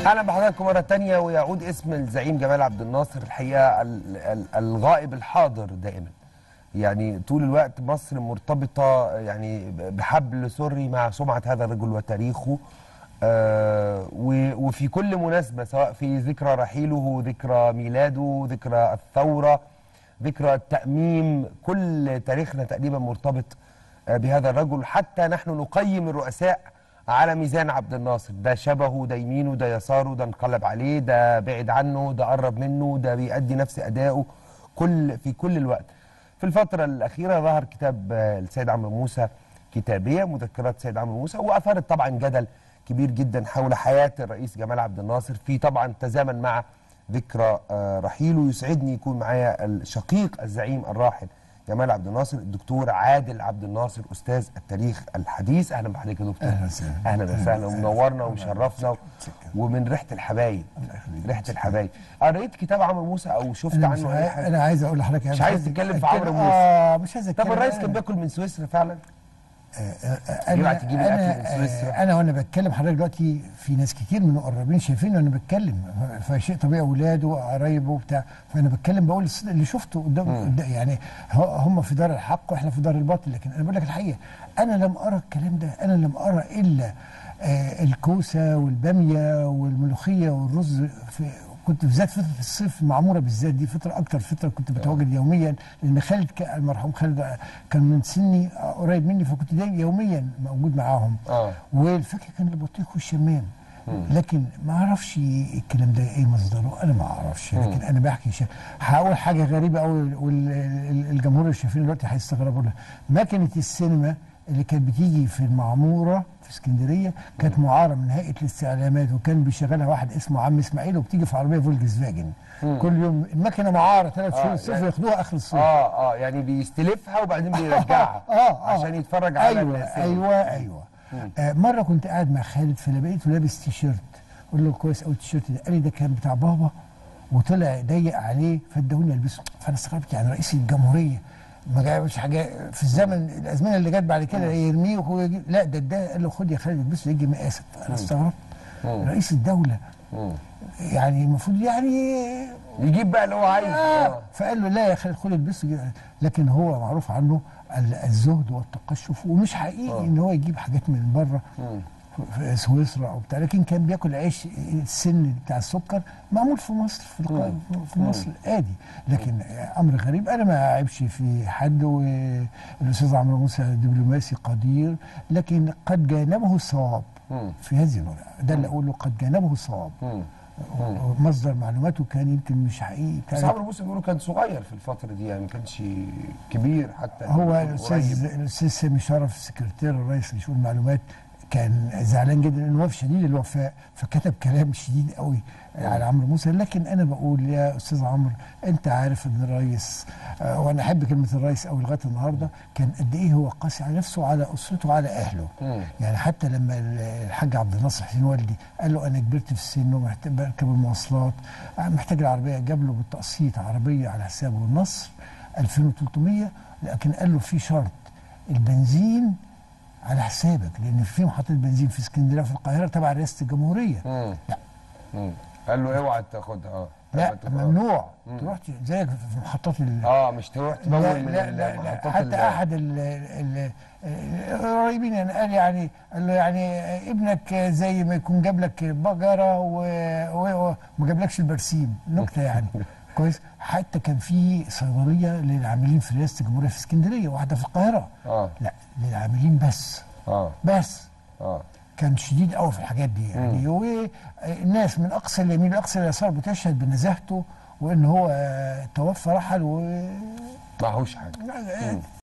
اهلا بحضراتكم مره تانية ويعود اسم الزعيم جمال عبد الناصر الحقيقه ال- ال- الغائب الحاضر دائما يعني طول الوقت مصر مرتبطه يعني بحبل سري مع سمعه هذا الرجل وتاريخه آه و- وفي كل مناسبه سواء في ذكرى رحيله ذكرى ميلاده ذكرى الثوره ذكرى التأميم كل تاريخنا تقريبا مرتبط آه، بهذا الرجل حتى نحن نقيم الرؤساء على ميزان عبد الناصر ده شبهه ده يمينه ده يساره ده انقلب عليه ده بعد عنه ده قرب منه ده بيأدي نفس أدائه كل في كل الوقت في الفترة الأخيرة ظهر كتاب آه، السيد عمرو موسى كتابية مذكرات السيد عمرو موسى وأثارت طبعا جدل كبير جدا حول حياة الرئيس جمال عبد الناصر في طبعا تزامن مع ذكرى آه، رحيله يسعدني يكون معايا الشقيق الزعيم الراحل جمال عبد الناصر الدكتور عادل عبد الناصر استاذ التاريخ الحديث اهلا بحضرتك يا دكتور أهلا وسهلا. اهلا وسهلا ومنورنا ومشرفنا ومن ريحه الحبايب ريحه الحبايب قريت كتاب عمرو موسى او شفت انا مش عنه اي عايز حاجه انا عايز اقول لحضرتك مش عايز تتكلم في عمرو موسى. اه مش عايز طب اتكلم الرئيس أنا- كان بياكل من سويسرا فعلا انا يبعت تجيب الأكل من انا سويسرا. آه، انا وانا بتكلم حضرتك دلوقتي في ناس كتير من المقربين شايفين وانا بتكلم فشيء طبيعي اولاده وقرايبه وبتاع فانا بتكلم بقول الص- اللي شفته قدام قدام- يعني ه- هم في دار الحق واحنا في دار الباطل لكن انا بقول لك الحقيقه انا لم ارى الكلام ده انا لم ارى الا آه، الكوسه والباميه والملوخيه والرز في كنت بالذات فتره الصيف المعموره بالذات دي فتره اكتر فتره كنت بتواجد يوميا لان خالد ك- المرحوم خالد كان من سني قريب مني فكنت دايما يوميا موجود معاهم اه والفاكهه كان البطيخ والشمام لكن ما اعرفش الكلام ده ايه مصدره انا ما اعرفش لكن انا بحكي شيء هقول حاجه غريبه قوي والجمهور اللي شايفين دلوقتي هيستغربوا لها ماكينه السينما اللي كانت بتيجي في المعموره في اسكندريه كانت معاره من هيئه الاستعلامات وكان بيشغلها واحد اسمه عم اسماعيل وبتيجي في عربيه فولكس فاجن كل يوم الماكينه معاره ثلاث آه، شهور الصيف يعني- ياخدوها اخر الصيف اه اه يعني بيستلفها وبعدين بيرجعها آه، آه. عشان يتفرج على ايوه السينما. ايوه ايوه آه مره كنت قاعد مع خالد فلقيته لابس تيشيرت قلت له كويس قوي التيشيرت ده قال لي ده كان بتاع بابا وطلع ضيق عليه فادهوني البسه فانا استغربت يعني رئيس الجمهوريه ما جابش حاجه في الزمن الازمنه اللي جت بعد كده يرميه وهو يجيب لا ده ده قال له خد يا خالد البسه يجي مقاسك فانا استغربت رئيس الدوله يعني المفروض يعني يجيب بقى اللي هو عايزه آه. آه. فقال له لا يا خالد خد البس لكن هو معروف عنه ال- الزهد والتقشف ومش حقيقي ان هو يجيب حاجات من بره في سويسرا او بتاع لكن كان بياكل عيش السن بتاع السكر معمول في مصر في, الق... في مصر عادي لكن امر غريب انا ما اعيبش في حد والاستاذ عمرو موسى دبلوماسي قدير لكن قد جانبه الصواب في هذه الورقه ده اللي اقوله قد جانبه الصواب مصدر معلوماته كان يمكن مش حقيقي بس بتاع عمرو موسى بيقولوا كان صغير في الفتره دي يعني ما كانش كبير حتى هو قريب. الاستاذ الاستاذ سامي شرف سكرتير الرئيس لشؤون المعلومات كان زعلان جدا لانه هو في شديد الوفاء فكتب كلام شديد قوي على عمرو موسى لكن انا بقول يا استاذ عمرو انت عارف ان الرئيس آه، وانا احب كلمه الرئيس قوي لغايه النهارده كان قد ايه هو قاسي على نفسه وعلى اسرته وعلى اهله يعني حتى لما الحاج عبد الناصر حسين والدي قال له انا كبرت في السن ومحتاج بركب المواصلات آه، محتاج العربيه جاب له بالتقسيط عربيه على حسابه النصر 2300 لكن قال له في شرط البنزين على حسابك لان في محطه بنزين في اسكندريه في القاهره تبع رئاسه الجمهوريه مم. لا مم. قال له اوعى تاخدها اه لا اوعى تاخدها. ممنوع تروح ت- زيك في محطات ال اه مش تروح تمول لا من لا لا, لا المحطات حتى ال- احد ال- ال- القريبين يعني قال يعني قال له يعني ابنك زي ما يكون جاب لك بقره و- و- وما جابلكش البرسيم نكته يعني كويس حتى كان في صيدليه للعاملين في رئاسه الجمهوريه في اسكندريه واحده في القاهره اه لا للعاملين بس اه بس اه كان شديد قوي في الحاجات دي يعني والناس من اقصى اليمين لاقصى اليسار بتشهد بنزاهته وان هو آه، توفى رحل و معهوش حاجه